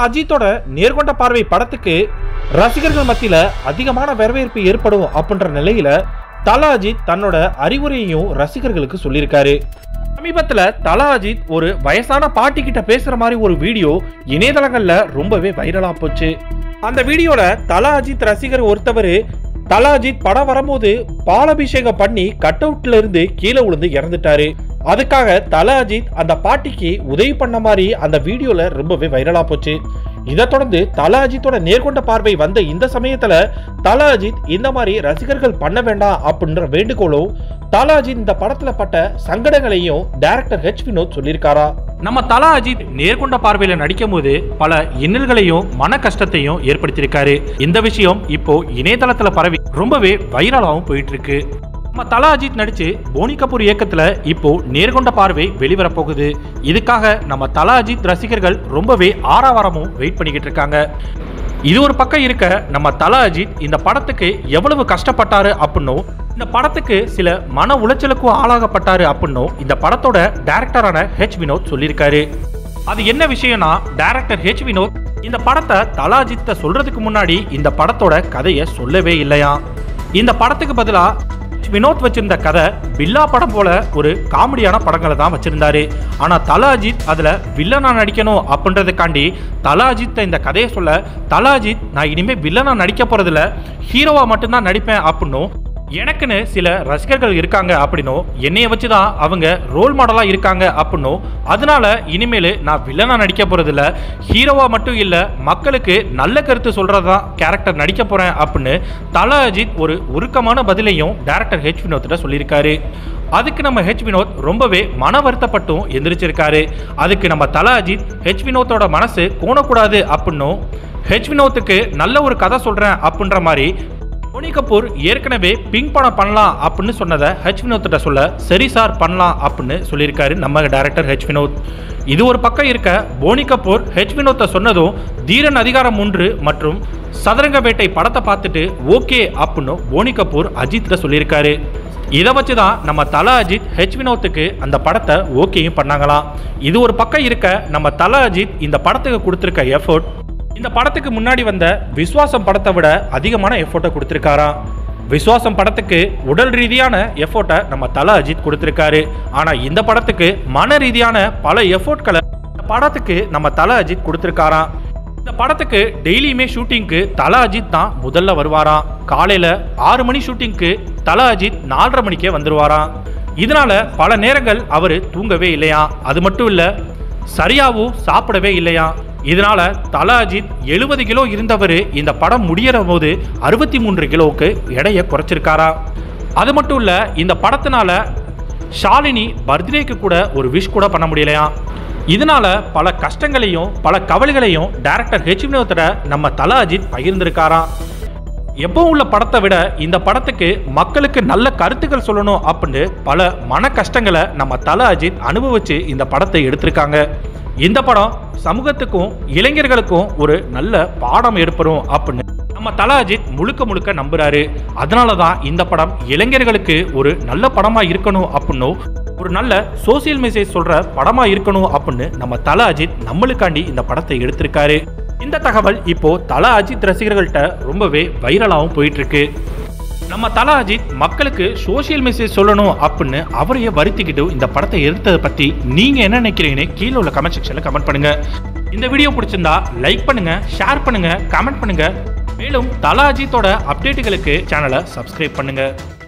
அஜித்தோட நேர்கொண்ட பார்வை படத்துக்கு ரசிகர்கள் மத்தியில அதிகமான வரவேற்பு ஏற்படும் அப்படின்ற நிலையில தல அஜித் தன்னோட அறிவுரையையும் ரசிகர்களுக்கு சொல்லியிருக்காரு சமீபத்துல தல அஜித் ஒரு வயசான பாட்டி கிட்ட பேசுற மாதிரி ஒரு வீடியோ இணையதளங்கள்ல ரொம்பவே வைரலா போச்சு அந்த வீடியோல தல அஜித் ரசிகர் ஒருத்தவர் தல அஜித் படம் வரும்போது பாலாபிஷேகம் பண்ணி கட் அவுட்ல இருந்து கீழே விழுந்து இறந்துட்டாரு அதுக்காக தல அஜித் அந்த பாட்டிக்கு உதவி பண்ண மாதிரி அந்த வீடியோல ரொம்பவே வைரலா போச்சு இதை தொடர்ந்து தல அஜித்தோட நேர்கொண்ட பார்வை வந்த இந்த சமயத்துல தல அஜித் இந்த மாதிரி ரசிகர்கள் பண்ண வேண்டாம் அப்படின்ற வேண்டுகோளும் தல அஜித் இந்த படத்துல பட்ட சங்கடங்களையும் டைரக்டர் ஹெச் வினோத் சொல்லியிருக்காரா நம்ம தல அஜித் நேர்கொண்ட பார்வையில நடிக்கும் போது பல இன்னல்களையும் மன கஷ்டத்தையும் ஏற்படுத்தியிருக்காரு இந்த விஷயம் இப்போ இணையதளத்துல பரவி ரொம்பவே வைரலாகவும் போயிட்டு இருக்கு நம்ம தல அஜித் நடிச்சு போனி கபூர் இயக்கத்துல இப்போ நேர்கொண்ட பார்வை வெளிவர போகுது இதுக்காக நம்ம தல அஜித் ரசிகர்கள் ரொம்பவே ஆறாவாரமும் வெயிட் பண்ணிக்கிட்டு இருக்காங்க இது ஒரு பக்கம் இருக்க நம்ம தல அஜித் இந்த படத்துக்கு எவ்வளவு கஷ்டப்பட்டாரு அப்படின்னும் இந்த படத்துக்கு சில மன உளைச்சலுக்கும் ஆளாகப்பட்டாரு அப்படின்னும் இந்த படத்தோட டைரக்டரான ஹெச் வினோத் சொல்லியிருக்காரு அது என்ன விஷயம்னா டைரக்டர் ஹெச் வினோத் இந்த படத்தை தல அஜித்தை சொல்றதுக்கு முன்னாடி இந்த படத்தோட கதையை சொல்லவே இல்லையா இந்த படத்துக்கு பதிலா வினோத் வச்சிருந்த கதை பில்லா படம் போல ஒரு காமெடியான படங்களை தான் வச்சிருந்தாரு ஆனா தல அஜித் அதுல வில்லனா நடிக்கணும் அப்படின்றதுக்காண்டி தல அஜித் இந்த கதையை சொல்ல தல அஜித் நான் இனிமே வில்லனா நடிக்க போறதில்ல ஹீரோவா மட்டும்தான் நடிப்பேன் அப்படின்னும் எனக்குன்னு சில ரசிகர்கள் இருக்காங்க அப்படின்னும் என்னைய வச்சு தான் அவங்க ரோல் மாடலாக இருக்காங்க அப்படின்னும் அதனால இனிமேல் நான் வில்லனா நடிக்க போகிறதில்ல ஹீரோவா மட்டும் இல்லை மக்களுக்கு நல்ல கருத்து சொல்கிறது தான் கேரக்டர் நடிக்க போகிறேன் அப்படின்னு தல அஜித் ஒரு உருக்கமான பதிலையும் டேரக்டர் ஹெச் வினோத்திட்ட சொல்லியிருக்காரு அதுக்கு நம்ம ஹெச் வினோத் ரொம்பவே மன வருத்தப்பட்டும் எந்திரிச்சிருக்காரு அதுக்கு நம்ம தல அஜித் ஹெச் வினோத்தோட மனசு கோணக்கூடாது அப்படின்னும் ஹெச் வினோத்துக்கு நல்ல ஒரு கதை சொல்கிறேன் அப்படின்ற மாதிரி போனி கபூர் ஏற்கனவே பிங்க் படம் பண்ணலாம் அப்படின்னு சொன்னதை ஹெச் வினோத்திட்ட சொல்ல சரி சார் பண்ணலாம் அப்படின்னு சொல்லியிருக்காரு நம்ம டைரக்டர் ஹெச் வினோத் இது ஒரு பக்கம் இருக்க போனி கபூர் ஹெச் வினோத்தை சொன்னதும் தீரன் அதிகாரம் ஒன்று மற்றும் சதுரங்க வேட்டை படத்தை பார்த்துட்டு ஓகே அப்படின்னு போனி கபூர் அஜித்திட்ட சொல்லியிருக்காரு இதை வச்சு தான் நம்ம தல அஜித் ஹெச் வினோத்துக்கு அந்த படத்தை ஓகேயும் பண்ணாங்களாம் இது ஒரு பக்கம் இருக்க நம்ம தல அஜித் இந்த படத்துக்கு கொடுத்துருக்க எஃபோர்ட் இந்த படத்துக்கு முன்னாடி வந்த விஸ்வாசம் படத்தை விட அதிகமான எஃபோர்ட்டை கொடுத்துருக்காராம் விஸ்வாசம் படத்துக்கு உடல் ரீதியான எஃபோர்ட்டை நம்ம தல அஜித் கொடுத்துருக்காரு ஆனால் இந்த படத்துக்கு மன ரீதியான பல எஃபோர்ட்களை இந்த படத்துக்கு நம்ம தல அஜித் கொடுத்துருக்காராம் இந்த படத்துக்கு டெய்லியுமே ஷூட்டிங்க்கு தல அஜித் தான் முதல்ல வருவாராம் காலையில் ஆறு மணி ஷூட்டிங்க்கு தல அஜித் நாலரை மணிக்கே வந்துருவாராம் இதனால பல நேரங்கள் அவர் தூங்கவே இல்லையா அது மட்டும் இல்லை சரியாவும் சாப்பிடவே இல்லையா இதனால தல அஜித் எழுபது கிலோ இருந்தவர் இந்த படம் முடியற போது அறுபத்தி மூன்று கிலோவுக்கு எடையை குறைச்சிருக்காரா அது மட்டும் இல்ல இந்த படத்தினால ஷாலினி பர்த்டேக்கு கூட ஒரு விஷ் கூட பண்ண முடியலையா இதனால பல கஷ்டங்களையும் பல கவலைகளையும் டைரக்டர் ஹெச் வினோத்திட நம்ம தல அஜித் பகிர்ந்திருக்காராம் எப்பவும் உள்ள படத்தை விட இந்த படத்துக்கு மக்களுக்கு நல்ல கருத்துக்கள் சொல்லணும் அப்படின்னு பல மன கஷ்டங்களை நம்ம தல அஜித் அனுபவிச்சு இந்த படத்தை எடுத்திருக்காங்க இந்த படம் சமூகத்துக்கும் இளைஞர்களுக்கும் ஒரு நல்ல பாடம் எடுப்பரும் அப்படின்னு நம்ம தல அஜித் முழுக்க முழுக்க நம்புறாரு அதனால தான் இந்த படம் இளைஞர்களுக்கு ஒரு நல்ல படமா இருக்கணும் அப்படின்னும் ஒரு நல்ல சோசியல் மெசேஜ் சொல்ற படமா இருக்கணும் அப்படின்னு நம்ம தல அஜித் நம்மளுக்காண்டி இந்த படத்தை எடுத்திருக்காரு இந்த தகவல் இப்போ தல அஜித் ரசிகர்கள்ட்ட ரொம்பவே வைரலாகவும் போயிட்டு இருக்கு நம்ம தல அஜித் மக்களுக்கு சோஷியல் மெசேஜ் சொல்லணும் அப்படின்னு அவரையே வருத்திக்கிட்டு இந்த படத்தை எடுத்ததை பத்தி நீங்க என்ன நினைக்கிறீங்கன்னு கீழே உள்ள கமெண்ட் செக்ஷன்ல கமெண்ட் பண்ணுங்க இந்த வீடியோ பிடிச்சிருந்தா லைக் பண்ணுங்க ஷேர் பண்ணுங்க கமெண்ட் பண்ணுங்க மேலும் தல அஜித்தோட அப்டேட்டுகளுக்கு சேனலை சப்ஸ்கிரைப் பண்ணுங்க